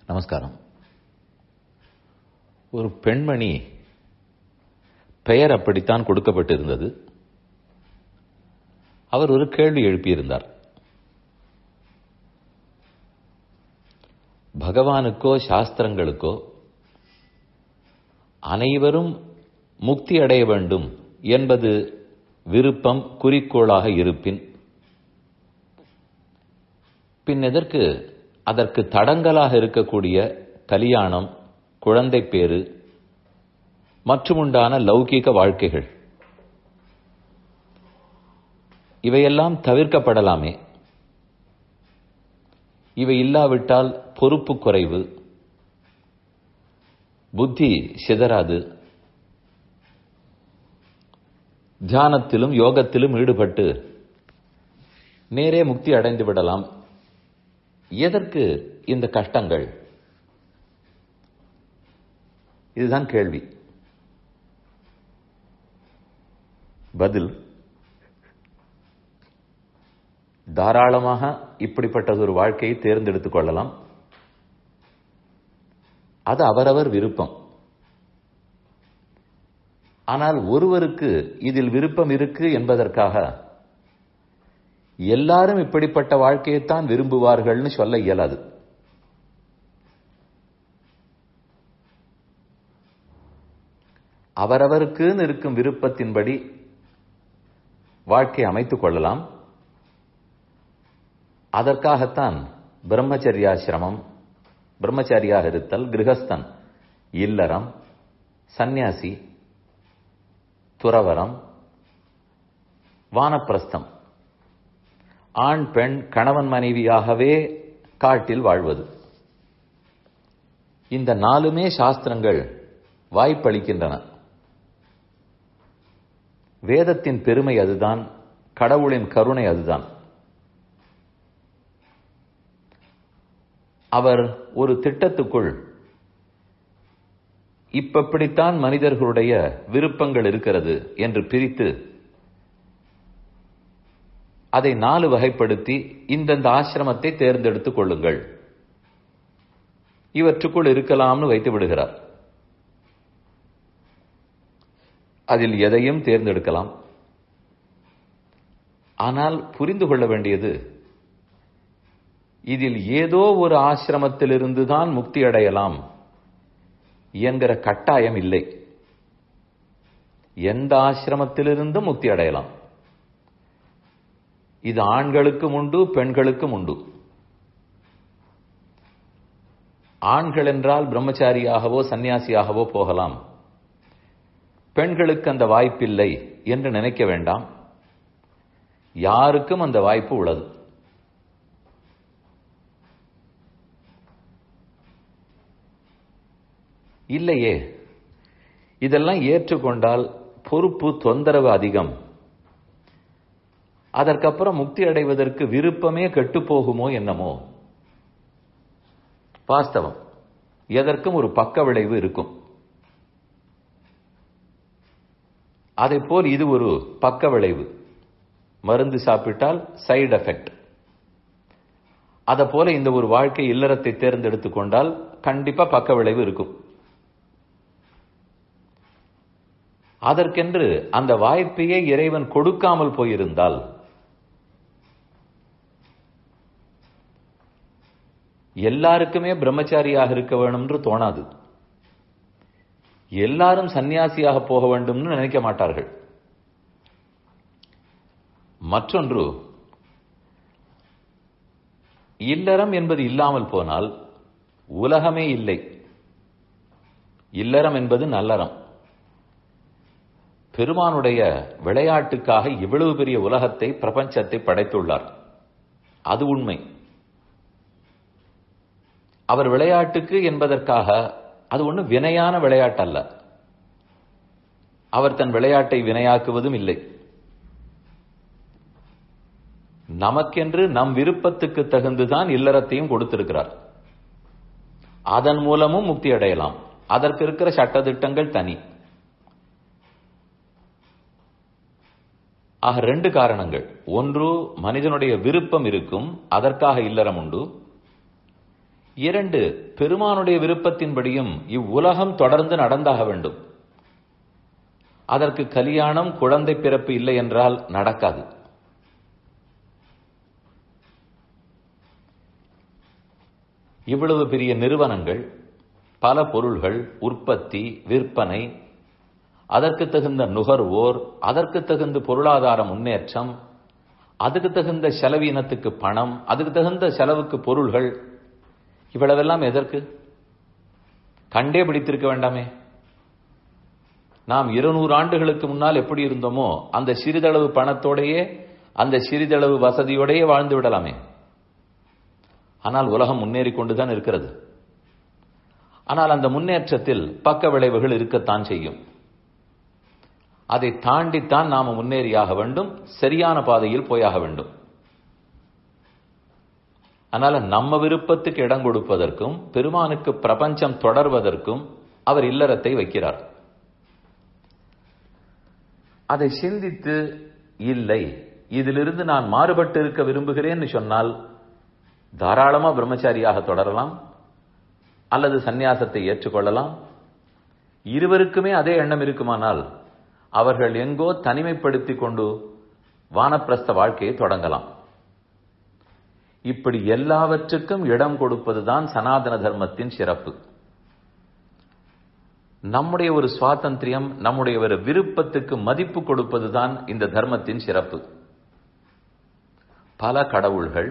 நமஸ்காரம் ஒரு பெண்மணி பெயர் அப்படித்தான் கொடுக்கப்பட்டிருந்தது அவர் ஒரு கேள்வி எழுப்பியிருந்தார் பகவானுக்கோ சாஸ்திரங்களுக்கோ அனைவரும் முக்தி அடைய வேண்டும் என்பது விருப்பம் குறிக்கோளாக இருப்பின் பின் எதற்கு அதற்கு தடங்கலாக இருக்கக்கூடிய கல்யாணம் குழந்தை பேரு மற்றுமுண்டான லௌகீக வாழ்க்கைகள் இவையெல்லாம் தவிர்க்கப்படலாமே இவை இல்லாவிட்டால் பொறுப்பு குறைவு புத்தி சிதறாது தியானத்திலும் யோகத்திலும் ஈடுபட்டு நேரே முக்தி அடைந்து விடலாம் எதற்கு இந்த கஷ்டங்கள் இதுதான் கேள்வி பதில் தாராளமாக இப்படிப்பட்டது ஒரு வாழ்க்கையை தேர்ந்தெடுத்துக் கொள்ளலாம் அது அவரவர் விருப்பம் ஆனால் ஒருவருக்கு இதில் விருப்பம் இருக்கு என்பதற்காக எல்லாரும் இப்படிப்பட்ட வாழ்க்கையைத்தான் விரும்புவார்கள்னு சொல்ல இயலாது அவரவருக்குன்னு இருக்கும் விருப்பத்தின்படி வாழ்க்கை அமைத்துக் கொள்ளலாம் அதற்காகத்தான் பிரம்மச்சரியாசிரமம் பிரம்மச்சாரியாக இருத்தல் கிரகஸ்தன் இல்லறம் சந்நியாசி துறவரம் வானப்பிரஸ்தம் ஆண் பெண் கணவன் மனைவியாகவே காட்டில் வாழ்வது இந்த நாலுமே சாஸ்திரங்கள் வாய்ப்பளிக்கின்றன வேதத்தின் பெருமை அதுதான் கடவுளின் கருணை அதுதான் அவர் ஒரு திட்டத்துக்குள் இப்படித்தான் மனிதர்களுடைய விருப்பங்கள் இருக்கிறது என்று பிரித்து அதை நாலு வகைப்படுத்தி இந்தந்த ஆசிரமத்தை தேர்ந்தெடுத்துக் கொள்ளுங்கள் இவற்றுக்குள் இருக்கலாம்னு வைத்து விடுகிறார் அதில் எதையும் தேர்ந்தெடுக்கலாம் ஆனால் புரிந்து கொள்ள வேண்டியது இதில் ஏதோ ஒரு ஆசிரமத்திலிருந்து தான் முக்தி அடையலாம் என்கிற கட்டாயம் இல்லை எந்த ஆசிரமத்திலிருந்தும் முக்தி அடையலாம் இது ஆண்களுக்கும் உண்டு பெண்களுக்கும் உண்டு ஆண்கள் என்றால் பிரம்மச்சாரியாகவோ சன்னியாசியாகவோ போகலாம் பெண்களுக்கு அந்த வாய்ப்பில்லை என்று நினைக்க வேண்டாம் யாருக்கும் அந்த வாய்ப்பு உள்ளது இல்லையே இதெல்லாம் ஏற்றுக்கொண்டால் பொறுப்பு தொந்தரவு அதிகம் அதற்கப்புறம் முக்தி அடைவதற்கு விருப்பமே கெட்டுப்போகுமோ என்னமோ வாஸ்தவம் எதற்கும் ஒரு பக்க விளைவு இருக்கும் அதை போல் இது ஒரு பக்க விளைவு மருந்து சாப்பிட்டால் சைடு எஃபெக்ட் அதை போல இந்த ஒரு வாழ்க்கை இல்லறத்தை தேர்ந்தெடுத்துக் கொண்டால் கண்டிப்பா பக்க விளைவு இருக்கும் அதற்கென்று அந்த வாய்ப்பையே இறைவன் கொடுக்காமல் போயிருந்தால் எல்லாருக்குமே பிரம்மச்சாரியாக இருக்க வேணும் என்று தோணாது எல்லாரும் சன்னியாசியாக போக வேண்டும்னு நினைக்க மாட்டார்கள் மற்றொன்று இல்லறம் என்பது இல்லாமல் போனால் உலகமே இல்லை இல்லறம் என்பது நல்லறம் பெருமானுடைய விளையாட்டுக்காக இவ்வளவு பெரிய உலகத்தை பிரபஞ்சத்தை படைத்துள்ளார் அது உண்மை அவர் விளையாட்டுக்கு என்பதற்காக அது ஒண்ணு வினையான விளையாட்டல்ல அவர் தன் விளையாட்டை வினையாக்குவதும் இல்லை நமக்கென்று நம் விருப்பத்துக்கு தகுந்துதான் இல்லறத்தையும் கொடுத்திருக்கிறார் அதன் மூலமும் முக்தி அடையலாம் அதற்கு இருக்கிற சட்டத்திட்டங்கள் தனி ஆக ரெண்டு காரணங்கள் ஒன்று மனிதனுடைய விருப்பம் இருக்கும் அதற்காக இல்லறம் உண்டு இரண்டு பெருமானுடைய விருப்பத்தின்படியும் இவ்வுலகம் தொடர்ந்து நடந்தாக வேண்டும் அதற்கு கல்யாணம் குழந்தை பிறப்பு இல்லை என்றால் நடக்காது இவ்வளவு பெரிய நிறுவனங்கள் பல பொருள்கள் உற்பத்தி விற்பனை அதற்கு தகுந்த நுகர்வோர் அதற்கு தகுந்த பொருளாதார முன்னேற்றம் அதுக்கு தகுந்த செலவீனத்துக்கு பணம் அதுக்கு தகுந்த செலவுக்கு பொருள்கள் இவ்வளவெல்லாம் எதற்கு கண்டே பிடித்திருக்க வேண்டாமே நாம் இருநூறு ஆண்டுகளுக்கு முன்னால் எப்படி இருந்தோமோ அந்த சிறிதளவு பணத்தோடையே அந்த சிறிதளவு வசதியோடையே வாழ்ந்து விடலாமே ஆனால் உலகம் முன்னேறி கொண்டுதான் இருக்கிறது ஆனால் அந்த முன்னேற்றத்தில் பக்க விளைவுகள் இருக்கத்தான் செய்யும் அதை தாண்டித்தான் நாம முன்னேறியாக வேண்டும் சரியான பாதையில் போயாக வேண்டும் அதனால நம்ம விருப்பத்துக்கு இடம் கொடுப்பதற்கும் பெருமானுக்கு பிரபஞ்சம் தொடர்வதற்கும் அவர் இல்லறத்தை வைக்கிறார் அதை சிந்தித்து இல்லை இதிலிருந்து நான் மாறுபட்டு இருக்க விரும்புகிறேன்னு சொன்னால் தாராளமா பிரம்மச்சாரியாக தொடரலாம் அல்லது சந்நியாசத்தை ஏற்றுக்கொள்ளலாம் இருவருக்குமே அதே எண்ணம் இருக்குமானால் அவர்கள் எங்கோ தனிமைப்படுத்திக் கொண்டு வானப்பிரஸ்த வாழ்க்கையை தொடங்கலாம் இப்படி எல்லாவற்றுக்கும் இடம் கொடுப்பதுதான் சனாதன தர்மத்தின் சிறப்பு நம்முடைய ஒரு சுவாதந்திரியம் நம்முடைய ஒரு விருப்பத்துக்கு மதிப்பு கொடுப்பதுதான் இந்த தர்மத்தின் சிறப்பு பல கடவுள்கள்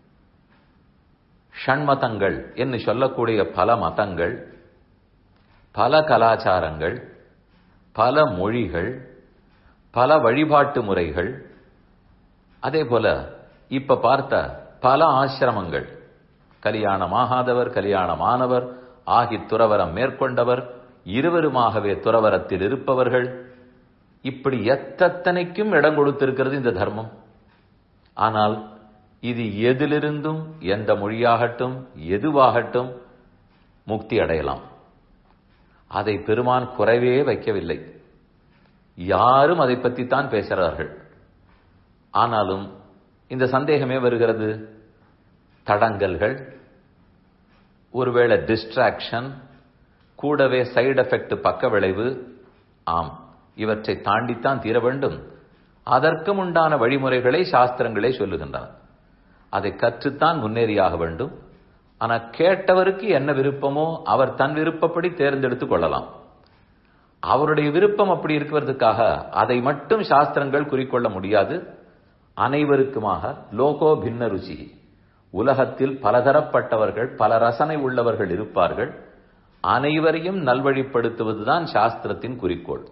ஷண்மதங்கள் என்று சொல்லக்கூடிய பல மதங்கள் பல கலாச்சாரங்கள் பல மொழிகள் பல வழிபாட்டு முறைகள் அதே போல இப்ப பார்த்த பல ஆசிரமங்கள் கல்யாணமாகாதவர் கல்யாணமானவர் ஆகி துறவரம் மேற்கொண்டவர் இருவருமாகவே துறவரத்தில் இருப்பவர்கள் இப்படி எத்தனைக்கும் இடம் கொடுத்திருக்கிறது இந்த தர்மம் ஆனால் இது எதிலிருந்தும் எந்த மொழியாகட்டும் எதுவாகட்டும் முக்தி அடையலாம் அதை பெருமான் குறைவே வைக்கவில்லை யாரும் அதை பற்றி தான் பேசுகிறார்கள் ஆனாலும் இந்த சந்தேகமே வருகிறது தடங்கல்கள் ஒருவேளை டிஸ்ட்ராக்ஷன் கூடவே சைடு எஃபெக்ட் பக்க விளைவு ஆம் இவற்றை தாண்டித்தான் தீர வேண்டும் அதற்கும் உண்டான வழிமுறைகளை சாஸ்திரங்களே சொல்லுகின்றன அதை கற்றுத்தான் முன்னேறியாக வேண்டும் ஆனா கேட்டவருக்கு என்ன விருப்பமோ அவர் தன் விருப்பப்படி தேர்ந்தெடுத்துக் கொள்ளலாம் அவருடைய விருப்பம் அப்படி இருக்கிறதுக்காக அதை மட்டும் சாஸ்திரங்கள் குறிக்கொள்ள முடியாது அனைவருக்குமாக லோகோ பின்ன ருச்சி உலகத்தில் பலதரப்பட்டவர்கள் பல ரசனை உள்ளவர்கள் இருப்பார்கள் அனைவரையும் நல்வழிப்படுத்துவதுதான் சாஸ்திரத்தின் குறிக்கோள்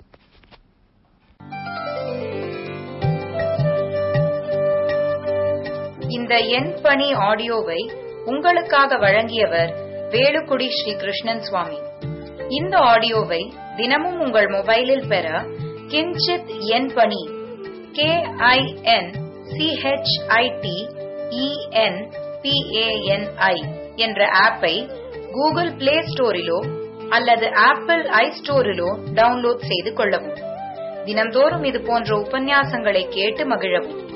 இந்த என் பணி ஆடியோவை உங்களுக்காக வழங்கியவர் வேலுக்குடி ஸ்ரீ கிருஷ்ணன் சுவாமி இந்த ஆடியோவை தினமும் உங்கள் மொபைலில் பெற கிஞ்சித் என் பணி கே ஐ என் சிஹெச்ஐடி இஎன் பிஏஎன்ஐ என்ற ஆப்பை கூகுள் பிளே ஸ்டோரிலோ அல்லது ஆப்பிள் ஐ ஸ்டோரிலோ டவுன்லோட் செய்து கொள்ளவும் தினம்தோறும் இது போன்ற உபன்யாசங்களை கேட்டு மகிழவும்